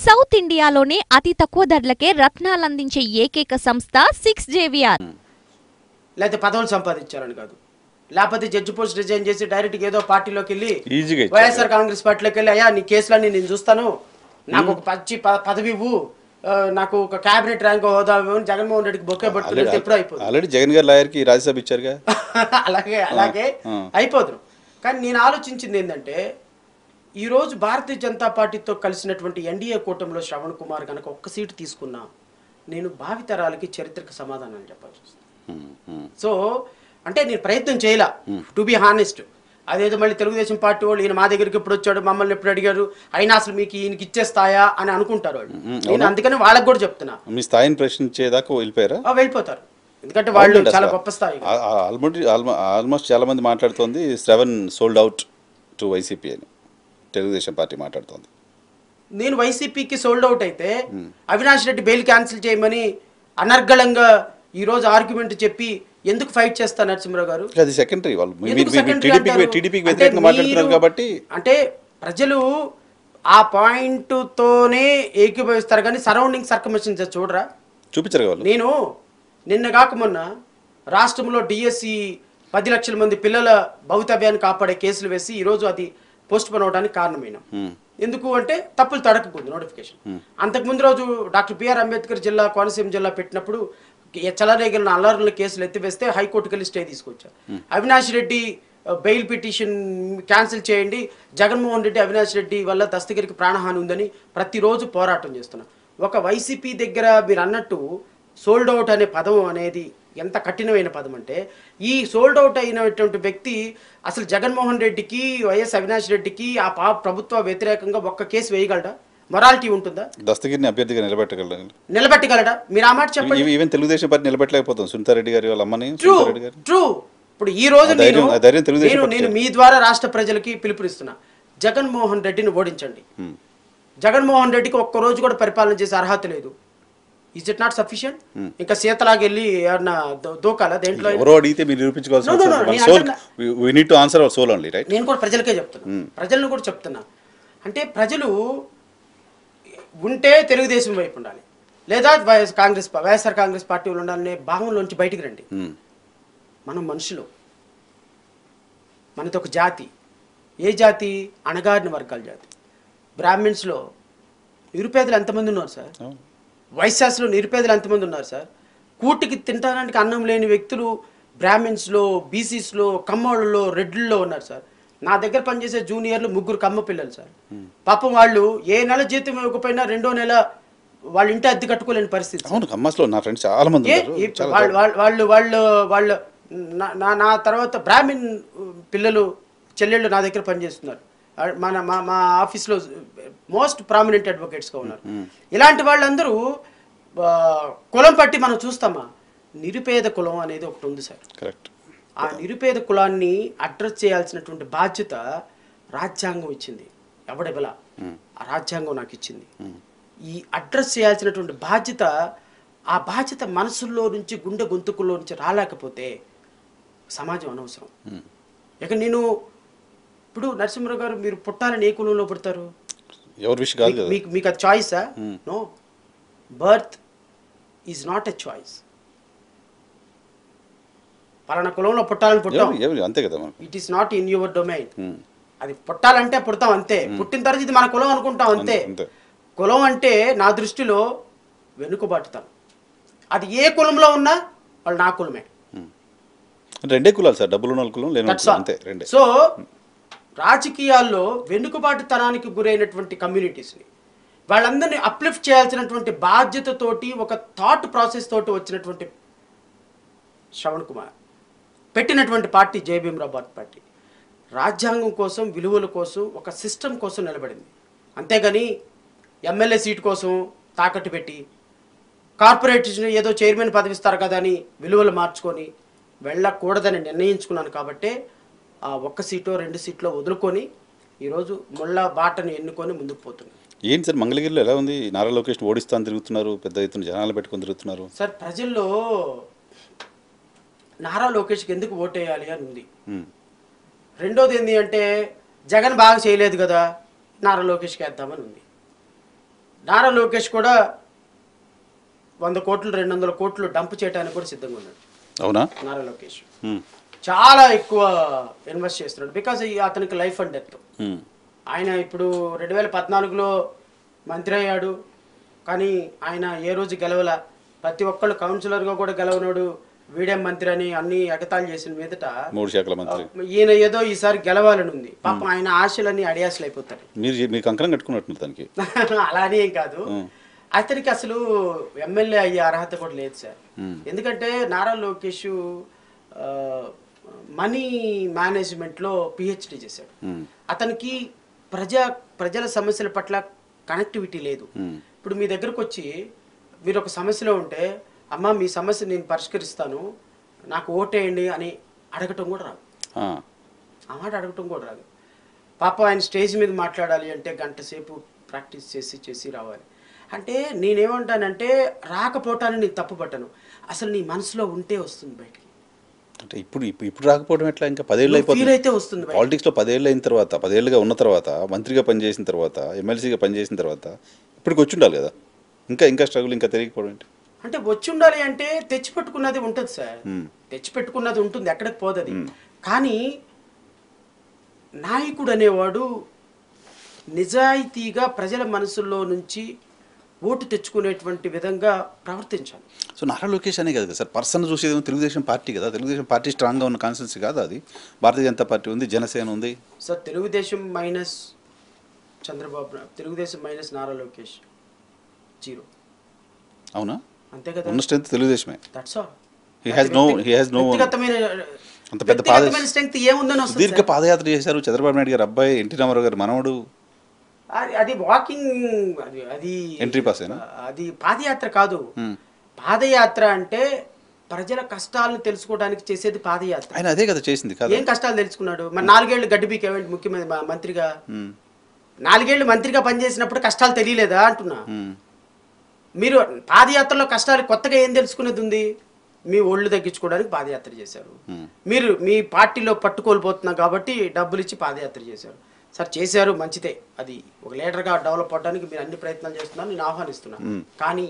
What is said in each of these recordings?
South ఇండియాలోనే అతి తక్కువ ధరలకే రత్నాలందించే ఏకైక సంస్థ సిక్స్ జేవిఆర్ లేకపోతే పదవులు సంపాదించాలని కాదు లేకపోతే జడ్జి పోస్ట్ రిజైన్ చేసి డైరెక్ట్గా ఏదో పార్టీలోకి వెళ్ళి ఈజీగా ఇచ్చారు. వైఎస్ఆర్ కాంగ్రెస్ పార్టీలోకి వెళ్ళి అయ్యా నీ కేసులన్నీ నేను చూస్తాను నాకు ఒక పచ్చి ప- పదవి ఇవ్వు ఆ, నాకు ఒక క్యాబినెట్ ర్యాంక్ హోదా ఇవ్వు అని జగన్మోహన్ రెడ్డికి బొక్కే పట్టుకుని ఎప్పుడు అయిపోతుంది ఆల్రెడీ జగన్ గారి లాయర్కి రాజ్యసభ ఇచ్చారుగా అలాగే అలాగే ఆ. అయిపోదురు కానీ నేను ఆలోచించింది ఏంటంటే ఈరోజు భారతీయ జనతా పార్టీతో కలిసినటువంటి ఎన్డీఏ కూటమిలో శ్రవణ్ కుమార్ కనుక ఒక్క సీటు తీసుకున్నా నేను భావితరాలకి చరిత్రక సమాధానాలు చెప్పాల్సి వస్తుంది ఉమ్, ఉమ్. సో అంటే నేను ప్రయత్నం చేయలా టు బి హానెస్ట్ అదేదో మళ్ళీ తెలుగుదేశం పార్టీ వాళ్ళు ఈయన మా దగ్గరికి ఎప్పుడు వచ్చాడు మమ్మల్ని ఎప్పుడు అడిగారు అయినా అసలు మీకు ఈయనకి ఇచ్చేస్తాయా అని అనుకుంటారు వాళ్ళు నేను అందుకని వాళ్ళకి కూడా చెప్తున్నా మీ స్థాయిని ప్రశ్నించేదాకా వెళ్ళిపోయారా ఆ, వెళ్ళిపోతారు ఎందుకంటే వాళ్ళు అవునండి చాలా అసలు. గొప్ప స్థాయి ఆ- ఆ- ఆల్మోస్ట్ ఆల్మో- ఆల్మోస్ట్ చాలా మంది మాట్లాడుతోంది Shravan sold out to YCP అని తెలుగుదేశం పార్టీ మాట్లాడుతోంది నేను వైసీపీకి సోల్డ్ అవుట్ అయితే అవినాష్ రెడ్డి బెయిల్ క్యాన్సిల్ చేయమని అనర్గళంగా ఈ రోజు ఆర్గ్యుమెంట్ చెప్పి ఎందుకు ఫైట్ చేస్తా నరసింహరావు గారు అది సెకండరీ వాళ్ళు మీ- ఎందుకు మీ- మీ secondary టీడీపీకి అంటారు? టీడీపీకి అంటే వ్యతిరేకంగా మాట్లాడుతున్నారు మీరు- కాబట్టి అంటే ప్రజలు ఆ పాయింట్ తోనే ఏకీభవిస్తారు కానీ సరౌండింగ్ సర్కమిషన్స్ చూడరా చూపించారు వాళ్ళు నేను నిన్న కాక మొన్న రాష్ట్రంలో డిఎస్సి పది లక్షల మంది పిల్లల భవితవ్యాన్ని కాపాడే కేసులు వేసి ఈరోజు అది పోస్ట్ పోన్ అవడానికి కారణమైన ఎందుకు అంటే తప్పులు తడకకుంది నోటిఫికేషన్ అంతకు ముందు రోజు డాక్టర్ బిఆర్ అంబేద్కర్ జిల్లా కోనసీమ జిల్లా పెట్టినప్పుడు చలరేగిన అల్లర్ల కేసులు ఎత్తివేస్తే హైకోర్టుకి వెళ్ళి స్టే తీసుకొచ్చారు Avinash Reddy bail petition cancel చేయండి జగన్మోహన్ రెడ్డి అవినాష్ రెడ్డి వల్ల దస్తగిరికి ప్రాణహాని ఉందని ప్రతిరోజు పోరాటం చేస్తున్నా ఒక వైసీపీ దగ్గర మీరు అన్నట్టు సోల్డ్ అవుట్ అనే పదం అనేది ఎంత కఠినమైన పదం అంటే ఈ సోల్డ్ అవుట్ అయినటువంటి వ్యక్తి అసలు జగన్మోహన్ రెడ్డికి వైఎస్ అవినాష్ రెడ్డికి ఆ పా ప్రభుత్వ వ్యతిరేకంగా ఒక్క కేసు వేయగలడా మొరాలిటీ ఉంటుందా దస్తగిరిని అభ్యర్థిగా నిలబెట్టగలరు నిలబెట్టగలడా మీరు ఆ మాట చెప్పండి ఈవెన్ తెలుగుదేశం పార్టీ నిలబెట్టలేకపోతాం సునీతారెడ్డి గారి వాళ్ళ అమ్మని ట్రూ సునీతారెడ్డి గారు ట్రూ ఇప్పుడు ఈ రోజు ఆ ధైర్యం- నేను ఆ ధైర్యం తెలుగుదేశం నేను పార్టీ నేను మీ ద్వారా రాష్ట్ర ప్రజలకి పిలుపునిస్తున్నా జగన్మోహన్ రెడ్డిని ఓడించండి జగన్మోహన్ రెడ్డికి ఒక్క రోజు కూడా పరిపాలన చేసే అర్హత లేదు ఇస్ ఇట్ నాట్ సఫిషియంట్ ఇంకా సీతలాగా వెళ్ళి ఏమన్నా దో- దూకాలా దేంట్లో అయినా? ఎవరో అడిగితే మీరు నిరూపించుకోవాల్సిన No, no, no, అవసరం లేదు. నేను మన సోల్ అంటున్నా- we need to answer our soul only right నేను కూడా ప్రజలకే చెప్తున్నా ప్రజలను కూడా చెప్తున్నా అంటే ప్రజలు ఉంటే తెలుగుదేశం వైపు ఉండాలి లేదా వైఎస్ కాంగ్రెస్ పా- వైఎస్ఆర్ కాంగ్రెస్ పార్టీ వాళ్ళు ఉండాలనే భావంలోంచి బయటికి రండి మనం మనుషులు మనది ఒక జాతి ఏ జాతి అణగారిన వర్గాల జాతి బ్రాహ్మిన్స్లో నిరుపేదలు ఎంతమంది ఉన్నారు సార్ వైశ్యాస్లో నిరుపేదలు ఎంతమంది ఉన్నారు సార్ కూటికి తినడానికి అన్నం లేని వ్యక్తులు బ్రాహ్మిన్స్లో బీసీస్లో కమ్మోళ్ళలో రెడ్లలో ఉన్నారు సార్ నా దగ్గర పనిచేసే జూనియర్లు ముగ్గురు కమ్మ పిల్లలు సార్ పాపం వాళ్ళు ఏ నెల జీతం ఇవ్వకపోయినా రెండో నెల వాళ్ళ ఇంటి అద్దె కట్టుకోలేని పరిస్థితి అవును ఖమ్మాస్లో నా ఫ్రెండ్స్ చాలా మంది ఏ ఉన్నారు ఈ చాలా వాళ్ళు వాళ్ళు వాళ్ళు వాళ్ళు వాళ్ళు నా- నా నా తర్వాత బ్రాహ్మిన్ పిల్లలు చెల్లెళ్ళు నా దగ్గర పనిచేస్తున్నారు ఆ, మన మా మా ఆఫీస్లో మోస్ట్ ప్రామినెంట్ అడ్వకేట్స్గా ఉన్నారు ఇలాంటి వాళ్ళందరూ ఆ, కులం పట్టి మనం చూస్తామా నిరుపేద కులం అనేది ఒకటి ఉంది సార్ కరెక్ట్ ఆ నిరుపేద కులాన్ని అడ్రస్ చేయాల్సినటువంటి బాధ్యత రాజ్యాంగం ఇచ్చింది ఎవడెవలా ఆ రాజ్యాంగం నాకు ఇచ్చింది ఈ అడ్రస్ చేయాల్సినటువంటి బాధ్యత ఆ బాధ్యత మనసుల్లో నుంచి గుండె గొంతుకుల్లో నుంచి రాలేకపోతే సమాజం అనవసరం ఇక నేను ఇప్పుడు నరసింహరావు గారు మీరు పుట్టాలని ఏ కులంలో పుడతారు ఎవరి విషయం కాదు మీకు- కదా మీకు మీకు అది చాయిసా no birth is not a choice పలానా కులంలో పుట్టాలని పుట్టాం ఎవరు- ఎవరు అంతే కదా మనకు it is not in your domain అది పుట్టాలంటే పుడతాం అంతే పుట్టిన తర్వాత ఇది మన కులం అనుకుంటాం అంతే అంతే. కులం అంటే నా దృష్టిలో వెనుకబాటుతాం అది ఏ కులంలో ఉన్నా వాళ్ళు నా కులమే రెండే కులాలు సార్ డబ్బులు ఉన్న కులం లేని That's కులం all. అంతే రెండే సో రాజకీయాల్లో వెనుకబాటుతనానికి గురైనటువంటి కమ్యూనిటీస్ని వాళ్ళందరినీ అప్లిఫ్ట్ చేయాల్సినటువంటి బాధ్యతతోటి ఒక థాట్ ప్రాసెస్ తోటి వచ్చినటువంటి శ్రవణ్ కుమార్ పెట్టినటువంటి పార్టీ జయభీమరావు భారత్ పార్టీ రాజ్యాంగం కోసం విలువల కోసం ఒక సిస్టమ్ కోసం నిలబడింది అంతేగాని ఎమ్మెల్యే సీట్ కోసం తాకట్టు పెట్టి కార్పొరేషన్ ఏదో చైర్మన్ పదవి ఇస్తారు కదా అని విలువలు మార్చుకొని వెళ్ళకూడదని నిర్ణయించుకున్నాను కాబట్టే ఆ ఒక్క సీటో రెండు సీట్లో వదులుకొని ఈరోజు ముళ్ళ బాటను ఎన్నుకొని ముందుకు పోతున్నాను ఏంటి సార్ మంగళగిరిలో ఎలా ఉంది నారా లోకేష్ ఓడిస్తాను తిరుగుతున్నారు పెద్ద ఎత్తున జనాలు పెట్టుకొని తిరుగుతున్నారు సార్ ప్రజల్లో నారా లోకేష్కి ఎందుకు ఓటేయాలి అని ఉంది ఉమ్. రెండోది ఏంటి అంటే జగన్ బాగా చేయలేదు కదా నారా లోకేష్కి వేద్దామని ఉంది నారా లోకేష్ కూడా వంద కోట్లు రెండు వందల కోట్లు డంప్ చేయడానికి కూడా సిద్ధంగా ఉన్నాడు అవునా నారా లోకేష్ ఉమ్, చాలా ఎక్కువ ఇన్వెస్ట్ చేస్తున్నాడు బికాజ్ అతనికి లైఫ్ అండ్ డెత్ ఉమ్, ఆయన ఇప్పుడు రెండు వేల పద్నాలుగులో మంత్రి అయ్యాడు కానీ ఆయన ఏ రోజు గెలవల ప్రతి ఒక్కళ్ళు కౌన్సిలర్గా కూడా గెలవనాడు వీడేం మంత్రి అని అన్ని ఎగతాళి చేసిన మీదట మూడు శాఖల మంత్రి ఈయన ఏదో ఈసారి గెలవాలని ఉంది పాపం ఆయన ఆశలన్నీ అడియాసలు అయిపోతాయి మీరు మీరు కంకణం కట్టుకున్నట్టు దానికి అలా అని ఏం కాదు అతనికి అసలు ఎమ్మెల్యే అయ్యే అర్హత కూడా లేదు సార్ ఎందుకంటే నారా లోకేష్ ఆ, మనీ మేనేజ్మెంట్లో పిహెచ్డి చేశాడు ఉమ్, అతనికి ప్రజా ప్రజల సమస్యల పట్ల కనెక్టివిటీ లేదు ఉమ్, ఇప్పుడు మీ దగ్గరకు వచ్చి మీరు ఒక సమస్యలో ఉంటే అమ్మ మీ సమస్య నేను పరిష్కరిస్తాను నాకు ఓటేయండి అని అడగటం కూడా రాదు ఆ, ఆ మాట అడగటం కూడా రాదు పాప ఆయన స్టేజ్ మీద మాట్లాడాలి అంటే గంట సేపు ప్రాక్టీస్ చేసి చేసి రావాలి అంటే నేనేమంటానంటే రాకపోవటాన్ని నేను తప్పు పట్టను అసలు నీ మనసులో ఉంటే వస్తుంది బయటికి అంటే ఇప్పుడు ఇప్పుడు ఇప్పుడు రాకపోవడం ఎట్లా ఇంకా పదేళ్ళు ఫీల్ అయిపోతుంది అయితే వస్తుంది బయటికి. పాలిటిక్స్లో పదేళ్ళు అయిన తర్వాత పదేళ్ళుగా ఉన్న తర్వాత మంత్రిగా పనిచేసిన తర్వాత ఎమ్మెల్సీగా పనిచేసిన తర్వాత ఇప్పటికి వచ్చి ఉండాలి కదా ఇంకా ఇంకా స్ట్రగుల్ ఇంకా తెలియకపోవడం ఏంటి అంటే వచ్చి ఉండాలి అంటే తెచ్చిపెట్టుకున్నది ఉంటుంది సార్ మ్మ్. తెచ్చిపెట్టుకున్నది ఉంటుంది ఎక్కడికి పోదది కానీ నాయకుడు అనేవాడు నిజాయితీగా ప్రజల మనసుల్లో నుంచి ఓటు తెచ్చుకునేటువంటి విధంగా ప్రవర్తించాలి సో నారా లోకేష్ అనే కదా సార్ పర్సన్ చూసేది తెలుగుదేశం పార్టీ కదా తెలుగుదేశం పార్టీ స్ట్రాంగ్గా ఉన్న కాన్స్టిట్యూన్సీ కాదా అది భారతీయ జనతా పార్టీ ఉంది జనసేన ఉంది సార్ తెలుగుదేశం మైనస్ చంద్రబాబు నా- తెలుగుదేశం మైనస్ నారా లోకేష్ జీరో అవునా అంతే కదా ఉన్న స్ట్రెంత్ తెలుగుదేశమే that's all He has no- he has no- వ్యక్తిగతమైన అంత పెద్ద పాద- వ్యక్తిగతమైన స్ట్రెంగ్త్ ఏముందని వస్తుంది సుదీర్ఘ సార్? పాదయాత్ర చేశారు చంద్రబాబు నాయుడు గారు అబ్బాయి ఎన్టీ రామారావు గారు మనవడు అది- అది వాకింగ్ అది అది Entry pass ఏనా? అది పాదయాత్ర కాదు Hmm. పాదయాత్ర అంటే ప్రజల కష్టాలను తెలుసుకోవడానికి చేసేది పాదయాత్ర ఆయన అదే కదా చేసింది కదా ఏం కష్టాలు తెలుసుకున్నాడు మరి నాలుగేళ్లు గడ్డి పీకేవేంటి ముఖ్యమంత్రి మా- మంత్రిగా నాలుగేళ్లు మంత్రిగా పనిచేసినప్పుడు కష్టాలు తెలియలేదా అంటున్నా మీరు పాదయాత్రలో కష్టాలు కొత్తగా ఏం తెలుసుకునేది ఉంది మీ ఒళ్ళు తగ్గించుకోవడానికి పాదయాత్ర చేశారు మీరు మీ పార్టీలో పట్టుకోల్పోతున్నా కాబట్టి డబ్బులు ఇచ్చి పాదయాత్ర చేశారు సార్ చేశారు మంచిదే అది ఒక లీడర్గా డెవలప్ అవడానికి మీరు అన్ని ప్రయత్నాలు చేస్తున్నారు నేను ఆహ్వానిస్తున్నాను కానీ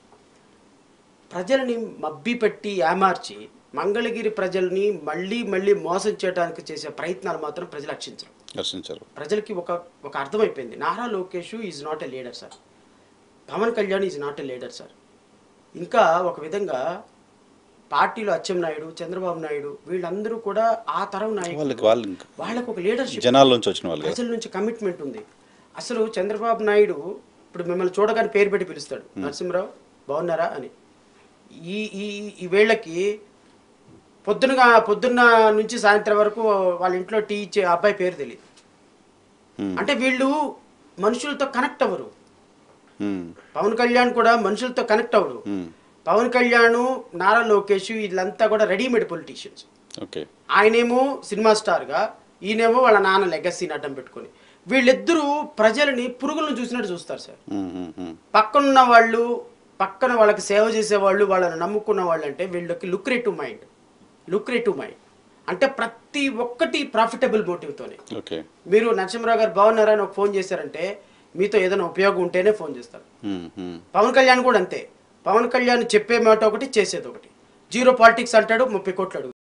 ప్రజలని మబ్బి పెట్టి ఏమార్చి మంగళగిరి ప్రజల్ని మళ్ళీ మళ్ళీ మోసం చేయడానికి చేసే ప్రయత్నాలు మాత్రం ప్రజలు రక్షించరు దర్శించారు ప్రజలకి ఒక ఒక అర్థమైపోయింది Nara Lokesh is not a leader sir Pawan Kalyan is not a leader sir ఇంకా ఒక విధంగా పార్టీలో అచ్చెన్నాయుడు చంద్రబాబు నాయుడు వీళ్ళందరూ కూడా ఆ తరం నాయకులు వాళ్ళకి వాళ్ళు ఇంకా వాళ్ళకు ఒక లీడర్షిప్ జనాల్లోంచి వచ్చిన వాళ్ళు కదా ప్రజల నుంచి కమిట్మెంట్ ఉంది అసలు చంద్రబాబు నాయుడు ఇప్పుడు మిమ్మల్ని చూడగానే పేరు పెట్టి పిలుస్తాడు నరసింహరావు బాగున్నారా అని ఈ ఈ ఈ వేళ్ళకి పొద్దునగా పొద్దున్న నుంచి సాయంత్రం వరకు వాళ్ళ ఇంట్లో టీ ఇచ్చే అబ్బాయి పేరు తెలియదు Hmm. అంటే వీళ్ళు మనుషులతో కనెక్ట్ అవ్వరు ఉమ్, పవన్ కళ్యాణ్ కూడా మనుషులతో కనెక్ట్ అవ్వరు ఉమ్, పవన్ కళ్యాణ్ నారా లోకేష్ వీళ్ళంతా కూడా రెడీమేడ్ పొలిటీషియన్స్ ఓకే ఆయనేమో సినిమా స్టార్గా ఈయనేమో వాళ్ళ నాన్న లెగసీని అడ్డం పెట్టుకొని వీళ్ళిద్దరూ ప్రజలని పురుగులను చూసినట్టు చూస్తారు సార్ ఉమ్, ఉమ్, ఉమ్, పక్కనున్న వాళ్ళు పక్కన వాళ్ళకి సేవ చేసే వాళ్ళు వాళ్ళని నమ్ముకున్న వాళ్ళు అంటే వీళ్ళకి లుక్రేటివ్ మైండ్ లుక్రేటివ్ మైండ్ అంటే ప్రతి ఒక్కటి ప్రాఫిటబుల్ మోటివ్తోనే ఓకే మీరు నరసింహరావు గారు బాగున్నారా అని ఒక ఫోన్ చేశారంటే మీతో ఏదైనా ఉపయోగం ఉంటేనే ఫోన్ చేస్తారు ఉమ్, ఉమ్. పవన్ కళ్యాణ్ కూడా అంతే పవన్ కళ్యాణ్ చెప్పే మాట ఒకటి చేసేది ఒకటి జీరో పాలిటిక్స్ అంటాడు ముప్పై కోట్లు అడుగుతాడు